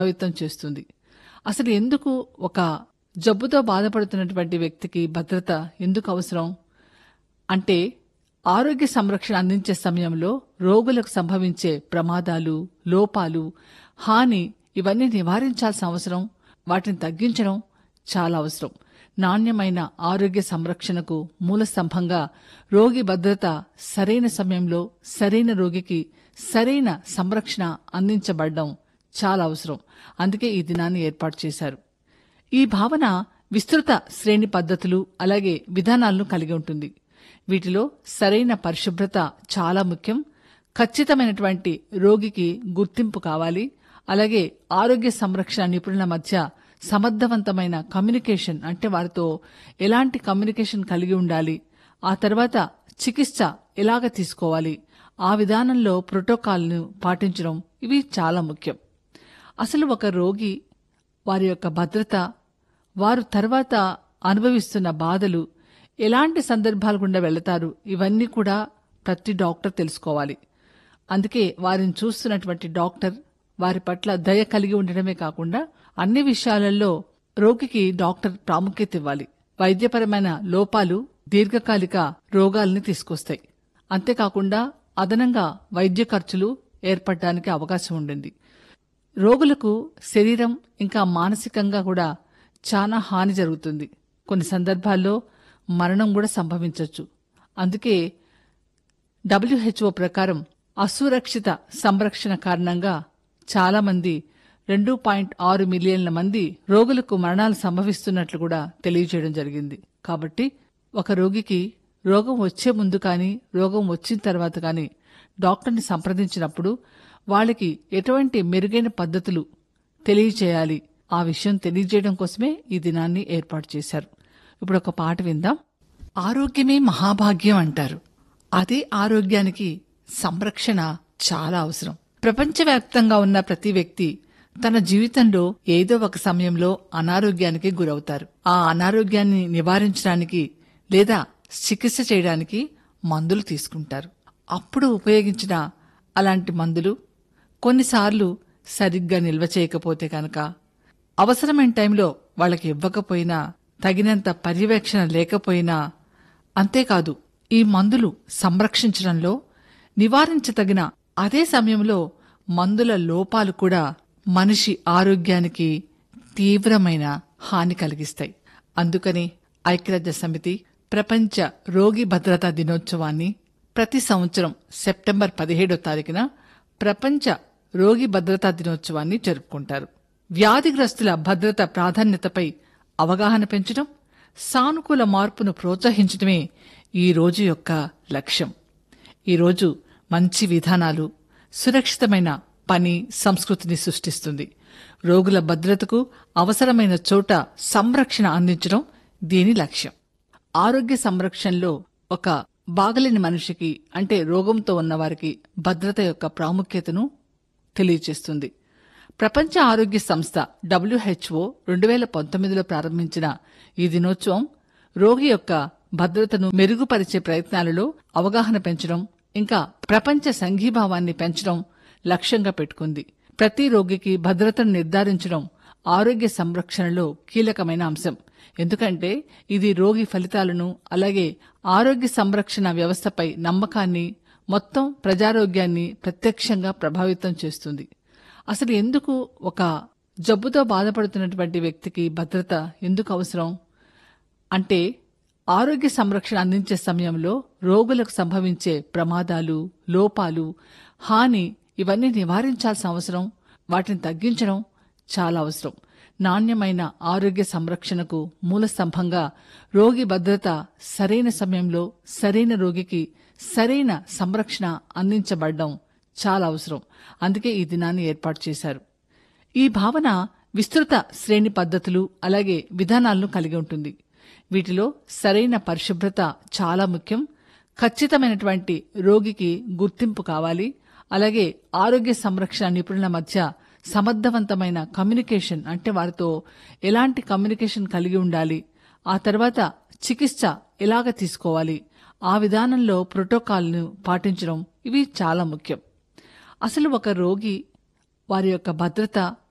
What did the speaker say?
ప్రభావితం చేస్తుంది అసలు ఎందుకు ఒక జబ్బుతో బాధపడుతున్నటువంటి వ్యక్తికి భద్రత ఎందుకు అవసరం అంటే ఆరోగ్య సంరక్షణ అందించే సమయంలో రోగులకు సంభవించే ప్రమాదాలు లోపాలు హాని ఇవన్నీ నివారించాల్సిన అవసరం వాటిని తగ్గించడం చాలా అవసరం నాణ్యమైన ఆరోగ్య సంరక్షణకు మూల స్తంభంగా రోగి భద్రత సరైన సమయంలో సరైన రోగికి సరైన సంరక్షణ అందించబడడం చాలా అవసరం అందుకే ఈ దినాన్ని ఏర్పాటు చేశారు ఈ భావన విస్తృత శ్రేణి పద్ధతులు అలాగే విధానాలను కలిగి ఉంటుంది వీటిలో సరైన పరిశుభ్రత చాలా ముఖ్యం ఖచ్చితమైనటువంటి రోగికి గుర్తింపు కావాలి అలాగే ఆరోగ్య సంరక్షణ నిపుణుల మధ్య సమర్థవంతమైన కమ్యూనికేషన్ అంటే వారితో ఎలాంటి కమ్యూనికేషన్ కలిగి ఉండాలి ఆ తర్వాత చికిత్స ఎలాగ తీసుకోవాలి ఆ విధానంలో ప్రోటోకాల్ను పాటించడం ఇవి చాలా ముఖ్యం అసలు ఒక రోగి వారి యొక్క భద్రత వారు తర్వాత అనుభవిస్తున్న బాధలు ఎలాంటి సందర్భాల గుండా వెళతారు ఇవన్నీ కూడా ప్రతి డాక్టర్ తెలుసుకోవాలి అందుకే వారిని చూస్తున్నటువంటి డాక్టర్ వారి పట్ల దయ కలిగి ఉండడమే కాకుండా అన్ని విషయాలలో రోగికి డాక్టర్ ప్రాముఖ్యత ఇవ్వాలి వైద్యపరమైన లోపాలు దీర్ఘకాలిక రోగాల్ని తీసుకొస్తాయి అంతేకాకుండా అదనంగా వైద్య ఖర్చులు ఏర్పడడానికి అవకాశం ఉండింది రోగులకు శరీరం ఇంకా మానసికంగా కూడా చాలా హాని జరుగుతుంది కొన్ని సందర్భాల్లో మరణం కూడా సంభవించవచ్చు అందుకే డబ్ల్యూహెచ్ఓ ప్రకారం అసురక్షిత సంరక్షణ కారణంగా చాలా మంది రెండు పాయింట్ ఆరు మిలియన్ల మంది రోగులకు మరణాలు సంభవిస్తున్నట్లు కూడా తెలియజేయడం జరిగింది కాబట్టి ఒక రోగికి రోగం వచ్చే ముందు కానీ రోగం వచ్చిన తర్వాత కానీ డాక్టర్ని సంప్రదించినప్పుడు వాళ్ళకి ఎటువంటి మెరుగైన పద్ధతులు తెలియచేయాలి ఆ విషయం తెలియజేయడం కోసమే ఈ దినాన్ని ఏర్పాటు చేశారు ఇప్పుడు ఒక పాట విందాం ఆరోగ్యమే మహాభాగ్యం అంటారు అదే ఆరోగ్యానికి సంరక్షణ చాలా అవసరం ప్రపంచవ్యాప్తంగా ఉన్న ప్రతి వ్యక్తి తన జీవితంలో ఏదో ఒక సమయంలో అనారోగ్యానికి గురవుతారు ఆ అనారోగ్యాన్ని నివారించడానికి లేదా చికిత్స చేయడానికి మందులు తీసుకుంటారు అప్పుడు ఉపయోగించిన అలాంటి మందులు కొన్నిసార్లు సరిగ్గా నిల్వ చేయకపోతే కనుక అవసరమైన టైంలో వాళ్ళకి ఇవ్వకపోయినా తగినంత పర్యవేక్షణ లేకపోయినా అంతేకాదు ఈ మందులు సంరక్షించడంలో నివారించతగిన అదే సమయంలో మందుల లోపాలు కూడా మనిషి ఆరోగ్యానికి తీవ్రమైన హాని కలిగిస్తాయి అందుకని ఐక్యరాజ్య సమితి ప్రపంచ రోగి భద్రతా దినోత్సవాన్ని ప్రతి సంవత్సరం సెప్టెంబర్ పదిహేడో తారీఖున ప్రపంచ రోగి భద్రతా దినోత్సవాన్ని జరుపుకుంటారు వ్యాధిగ్రస్తుల భద్రత ప్రాధాన్యతపై అవగాహన పెంచడం సానుకూల మార్పును ప్రోత్సహించడమే ఈ రోజు యొక్క లక్ష్యం ఈరోజు మంచి విధానాలు సురక్షితమైన పని సంస్కృతిని సృష్టిస్తుంది రోగుల భద్రతకు అవసరమైన చోట సంరక్షణ అందించడం దీని లక్ష్యం ఆరోగ్య సంరక్షణలో ఒక బాగలేని మనిషికి అంటే రోగంతో ఉన్నవారికి భద్రత యొక్క ప్రాముఖ్యతను తెలియచేస్తుంది ప్రపంచ ఆరోగ్య సంస్థ డబ్ల్యూహెచ్ఓ రెండు వేల పంతొమ్మిదిలో ప్రారంభించిన ఈ దినోత్సవం రోగి యొక్క భద్రతను మెరుగుపరిచే ప్రయత్నాలలో అవగాహన పెంచడం ఇంకా ప్రపంచ సంఘీభావాన్ని పెంచడం లక్ష్యంగా పెట్టుకుంది ప్రతి రోగికి భద్రతను నిర్ధారించడం ఆరోగ్య సంరక్షణలో కీలకమైన అంశం ఎందుకంటే ఇది రోగి ఫలితాలను అలాగే ఆరోగ్య సంరక్షణ వ్యవస్థపై నమ్మకాన్ని మొత్తం ప్రజారోగ్యాన్ని ప్రత్యక్షంగా ప్రభావితం చేస్తుంది అసలు ఎందుకు ఒక జబ్బుతో బాధపడుతున్నటువంటి వ్యక్తికి భద్రత ఎందుకు అవసరం అంటే ఆరోగ్య సంరక్షణ అందించే సమయంలో రోగులకు సంభవించే ప్రమాదాలు లోపాలు హాని ఇవన్నీ నివారించాల్సిన అవసరం వాటిని తగ్గించడం చాలా అవసరం నాణ్యమైన ఆరోగ్య సంరక్షణకు మూల స్తంభంగా రోగి భద్రత సరైన సమయంలో సరైన రోగికి సరైన సంరక్షణ అందించబడడం చాలా అవసరం అందుకే ఈ దినాన్ని ఏర్పాటు చేశారు ఈ భావన విస్తృత శ్రేణి పద్ధతులు అలాగే విధానాలను కలిగి ఉంటుంది వీటిలో సరైన పరిశుభ్రత చాలా ముఖ్యం ఖచ్చితమైనటువంటి రోగికి గుర్తింపు కావాలి అలాగే ఆరోగ్య సంరక్షణ నిపుణుల మధ్య సమర్థవంతమైన కమ్యూనికేషన్ అంటే వారితో ఎలాంటి కమ్యూనికేషన్ కలిగి ఉండాలి ఆ తర్వాత చికిత్స ఎలాగ తీసుకోవాలి ఆ విధానంలో ప్రోటోకాల్ను పాటించడం ఇవి చాలా ముఖ్యం అసలు ఒక రోగి వారి యొక్క భద్రత